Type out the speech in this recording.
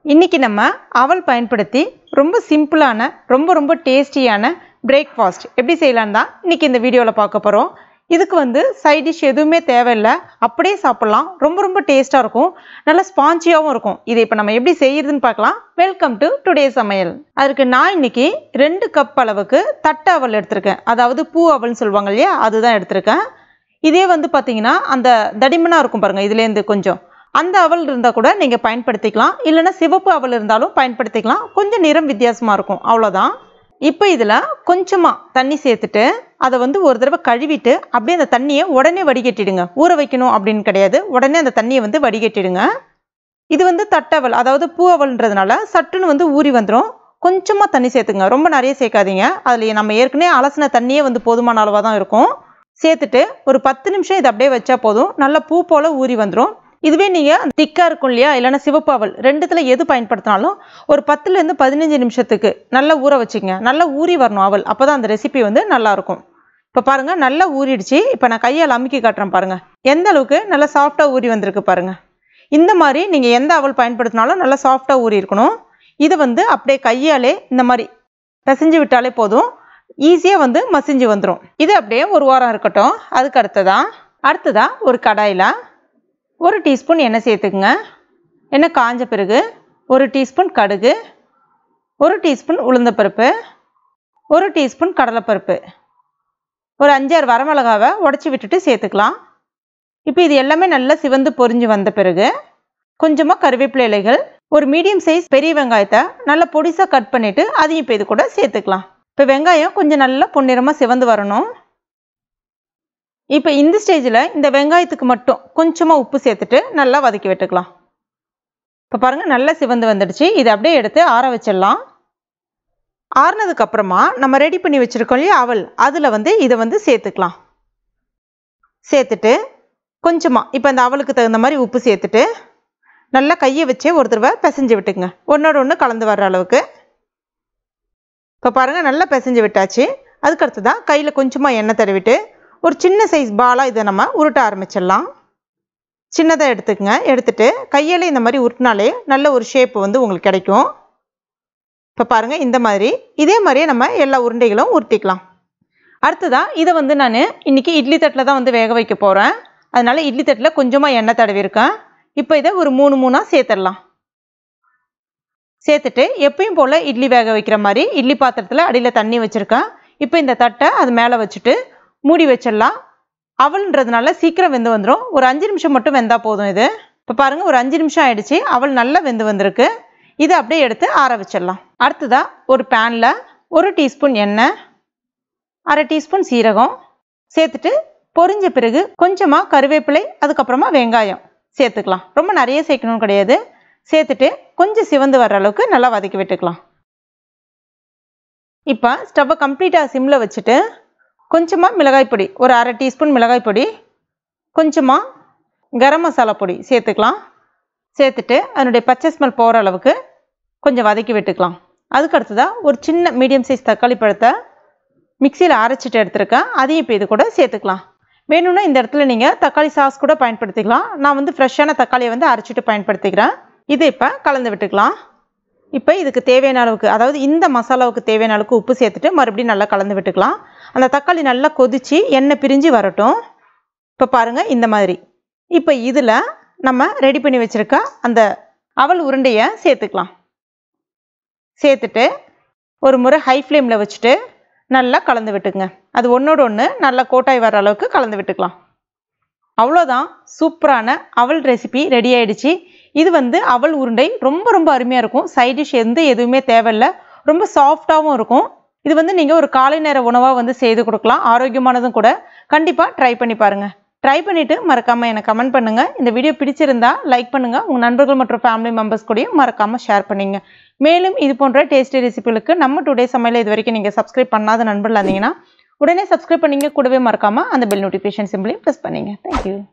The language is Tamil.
இன்றைக்கி நம்ம அவல் பயன்படுத்தி ரொம்ப சிம்பிளான ரொம்ப ரொம்ப டேஸ்டியான பிரேக்ஃபாஸ்ட் எப்படி செய்யலான்னு தான் இன்றைக்கி இந்த வீடியோவில் பார்க்க போகிறோம் இதுக்கு வந்து சைட் டிஷ் எதுவுமே தேவையில்லை அப்படியே சாப்பிட்லாம் ரொம்ப ரொம்ப டேஸ்ட்டாக இருக்கும் நல்லா ஸ்பாஞ்சியாகவும் இருக்கும் இதை இப்போ நம்ம எப்படி செய்யறதுன்னு பார்க்கலாம் வெல்கம் டு டுடே சமையல் அதுக்கு நான் இன்னைக்கு ரெண்டு கப் அளவுக்கு தட்டை அவல் எடுத்திருக்கேன் அதாவது பூ அவல்னு சொல்லுவாங்க இல்லையா அதுதான் எடுத்திருக்கேன் இதே வந்து பார்த்தீங்கன்னா அந்த தடிமனாக இருக்கும் பாருங்கள் இதுலேருந்து கொஞ்சம் அந்த அவல் இருந்தால் கூட நீங்கள் பயன்படுத்திக்கலாம் இல்லைன்னா சிவப்பு அவல் இருந்தாலும் பயன்படுத்திக்கலாம் கொஞ்சம் நிறம் வித்தியாசமாக இருக்கும் அவ்வளோதான் இப்போ இதில் கொஞ்சமாக தண்ணி சேர்த்துட்டு அதை வந்து ஒரு தடவை கழுவிட்டு அப்படியே அந்த தண்ணியை உடனே வடிகட்டிடுங்க ஊற வைக்கணும் அப்படின்னு கிடையாது உடனே அந்த தண்ணியை வந்து வடிகட்டிடுங்க இது வந்து தட்டவல் அதாவது பூ அவல்ன்றதுனால சட்டுன்னு வந்து ஊறி வந்துடும் கொஞ்சமாக தண்ணி சேர்த்துங்க ரொம்ப நிறைய சேர்க்காதீங்க அதில் நம்ம ஏற்கனவே அலசின தண்ணியே வந்து போதுமான அளவாக தான் இருக்கும் சேர்த்துட்டு ஒரு பத்து நிமிஷம் இதை அப்படியே வச்சா போதும் நல்லா பூ போல் ஊறி வந்துடும் இதுவே நீங்கள் திக்காக இருக்கும் இல்லையா இல்லைன்னா சிவப்பு அவல் ரெண்டுத்தில் எது பயன்படுத்தினாலும் ஒரு பத்துலேருந்து பதினஞ்சு நிமிஷத்துக்கு நல்லா ஊற வச்சுக்கங்க நல்லா ஊறி வரணும் அவல் அப்போ தான் அந்த ரெசிபி வந்து நல்லாயிருக்கும் இப்போ பாருங்கள் நல்லா ஊறிடுச்சு இப்போ நான் கையால் அமுக்கி காட்டுறேன் பாருங்கள் எந்த அளவுக்கு நல்லா சாஃப்டாக ஊறி வந்திருக்கு பாருங்கள் இந்த மாதிரி நீங்கள் எந்த அவல் பயன்படுத்தினாலும் நல்லா சாஃப்டாக ஊறி இருக்கணும் இதை வந்து அப்படியே கையாலே இந்த மாதிரி பிசைஞ்சு விட்டாலே போதும் ஈஸியாக வந்து மசிஞ்சு வந்துடும் இது அப்படியே ஒரு வாரம் இருக்கட்டும் அதுக்கு அடுத்ததான் அடுத்ததா ஒரு கடாயில் ஒரு டீஸ்பூன் எண்ணெய் சேர்த்துக்குங்க எண்ணெய் காஞ்ச பிறகு ஒரு டீஸ்பூன் கடுகு ஒரு டீஸ்பூன் உளுந்தப்பருப்பு ஒரு டீஸ்பூன் கடலைப்பருப்பு ஒரு அஞ்சாறு வரமிளகாவை உடச்சி விட்டுட்டு சேர்த்துக்கலாம் இப்போ இது எல்லாமே நல்லா சிவந்து பொரிஞ்சு வந்த பிறகு கொஞ்சமாக கருவேப்பிலை இலைகள் ஒரு மீடியம் சைஸ் பெரிய வெங்காயத்தை நல்லா பொடிசாக கட் பண்ணிவிட்டு அதையும் இப்போ இது கூட சேர்த்துக்கலாம் இப்போ வெங்காயம் கொஞ்சம் நல்லா பொன்னிறமாக சிவந்து வரணும் இப்போ இந்த ஸ்டேஜில் இந்த வெங்காயத்துக்கு மட்டும் கொஞ்சமாக உப்பு சேர்த்துட்டு நல்லா வதக்கி விட்டுக்கலாம் இப்போ பாருங்கள் நல்லா சிவந்து வந்துடுச்சு இதை அப்படியே எடுத்து ஆற வச்சிடலாம் ஆறுனதுக்கு அப்புறமா நம்ம ரெடி பண்ணி வச்சுருக்கோம் இல்லையா அவல் அதில் வந்து இதை வந்து சேர்த்துக்கலாம் சேர்த்துட்டு கொஞ்சமாக இப்போ இந்த அவலுக்கு தகுந்த மாதிரி உப்பு சேர்த்துட்டு நல்லா கையை வச்சே ஒரு தடவை பிசைஞ்சு விட்டுக்குங்க ஒன்றோட ஒன்று கலந்து வர்ற அளவுக்கு இப்போ பாருங்கள் நல்லா பிசைஞ்சு விட்டாச்சு அதுக்கடுத்து தான் கையில் கொஞ்சமாக எண்ணெய் தடவிட்டு ஒரு சின்ன சைஸ் பாலாக இதை நம்ம உருட்ட ஆரம்பிச்சிடலாம் சின்னதாக எடுத்துக்கங்க எடுத்துட்டு கையால் இந்த மாதிரி உருட்டினாலே நல்ல ஒரு ஷேப் வந்து உங்களுக்கு கிடைக்கும் இப்போ பாருங்கள் இந்த மாதிரி இதே மாதிரியே நம்ம எல்லா உருண்டைகளும் உருட்டிக்கலாம் அடுத்ததாக இதை வந்து நான் இன்றைக்கி இட்லி தட்டில் தான் வந்து வேக வைக்க போகிறேன் அதனால் இட்லி தட்டில் கொஞ்சமாக எண்ணெய் தடவிருக்கேன் இப்போ இதை ஒரு மூணு மூணாக சேர்த்துடலாம் சேர்த்துட்டு எப்பயும் போல் இட்லி வேக வைக்கிற மாதிரி இட்லி பாத்திரத்தில் அடியில் தண்ணி வச்சுருக்கேன் இப்போ இந்த தட்டை அது மேலே வச்சுட்டு மூடி வச்சிடலாம் அவல்ன்றதுனால சீக்கிரம் வெந்து வந்துடும் ஒரு அஞ்சு நிமிஷம் மட்டும் வெந்தால் போதும் இது இப்போ பாருங்கள் ஒரு அஞ்சு நிமிஷம் ஆயிடுச்சு அவல் நல்லா வெந்து வந்திருக்கு இதை அப்படியே எடுத்து ஆற வச்சிடலாம் அடுத்ததாக ஒரு பேனில் ஒரு டீஸ்பூன் எண்ணெய் அரை டீஸ்பூன் சீரகம் சேர்த்துட்டு பொரிஞ்ச பிறகு கொஞ்சமாக கருவேப்பிலை அதுக்கப்புறமா வெங்காயம் சேர்த்துக்கலாம் ரொம்ப நிறைய சேர்க்கணும்னு கிடையாது சேர்த்துட்டு கொஞ்சம் சிவந்து வர்ற அளவுக்கு நல்லா வதக்கி விட்டுக்கலாம் இப்போ ஸ்டவ்வை கம்ப்ளீட்டாக சிம்மில் வச்சுட்டு கொஞ்சமாக மிளகாய் பொடி ஒரு அரை டீஸ்பூன் மிளகாய் பொடி கொஞ்சமாக கரம் மசாலா பொடி சேர்த்துக்கலாம் சேர்த்துட்டு அதனுடைய பச்சை ஸ்மெல் போகிற அளவுக்கு கொஞ்சம் வதக்கி விட்டுக்கலாம் அதுக்கு அடுத்ததாக ஒரு சின்ன மீடியம் சைஸ் தக்காளி பழத்தை மிக்சியில் அரைச்சிட்டு எடுத்துருக்கேன் அதையும் இப்போ இது கூட சேர்த்துக்கலாம் வேணும்னா இந்த இடத்துல நீங்கள் தக்காளி சாஸ் கூட பயன்படுத்திக்கலாம் நான் வந்து ஃப்ரெஷ்ஷான தக்காளியை வந்து அரைச்சிட்டு பயன்படுத்திக்கிறேன் இதை இப்போ கலந்து விட்டுக்கலாம் இப்போ இதுக்கு தேவையான அளவுக்கு அதாவது இந்த மசாலாவுக்கு தேவையான அளவுக்கு உப்பு சேர்த்துட்டு மறுபடியும் நல்லா கலந்து விட்டுக்கலாம் அந்த தக்காளி நல்லா கொதித்து எண்ணெய் பிரிஞ்சு வரட்டும் இப்போ பாருங்கள் இந்த மாதிரி இப்போ இதில் நம்ம ரெடி பண்ணி வச்சுருக்க அந்த அவல் உருண்டையை சேர்த்துக்கலாம் சேர்த்துட்டு ஒரு முறை ஹை ஃப்ளேமில் வச்சுட்டு நல்லா கலந்து விட்டுக்குங்க அது ஒன்றோட ஒன்று நல்லா கோட்டாய் வர அளவுக்கு கலந்து விட்டுக்கலாம் அவ்வளோதான் சூப்பரான அவல் ரெசிபி ரெடி ஆயிடுச்சு இது வந்து அவல் உருண்டை ரொம்ப ரொம்ப அருமையாக இருக்கும் சைட் டிஷ் எந்த எதுவுமே தேவையில்லை ரொம்ப சாஃப்டாகவும் இருக்கும் இது வந்து நீங்கள் ஒரு காலை நேர உணவாக வந்து செய்து கொடுக்கலாம் ஆரோக்கியமானதும் கூட கண்டிப்பாக ட்ரை பண்ணி பாருங்கள் ட்ரை பண்ணிவிட்டு மறக்காமல் எனக்கு கமெண்ட் பண்ணுங்கள் இந்த வீடியோ பிடிச்சிருந்தா லைக் பண்ணுங்கள் உங்கள் நண்பர்கள் மற்றும் ஃபேமிலி மெம்பர்ஸ் கூடயும் மறக்காமல் ஷேர் பண்ணிங்க மேலும் இது போன்ற டேஸ்டி ரெசிபிகளுக்கு நம்ம டுடே சமையல் இது வரைக்கும் நீங்கள் சப்ஸ்கிரைப் பண்ணாத நண்பர்கள் இருந்தீங்கன்னா உடனே சப்ஸ்கிரைப் பண்ணிங்க கூடவே மறக்காமல் அந்த பெல் நோட்டிஃபிகேஷன் சிம்பிளையும் ப்ரெஸ் பண்ணிங்க தேங்க்யூ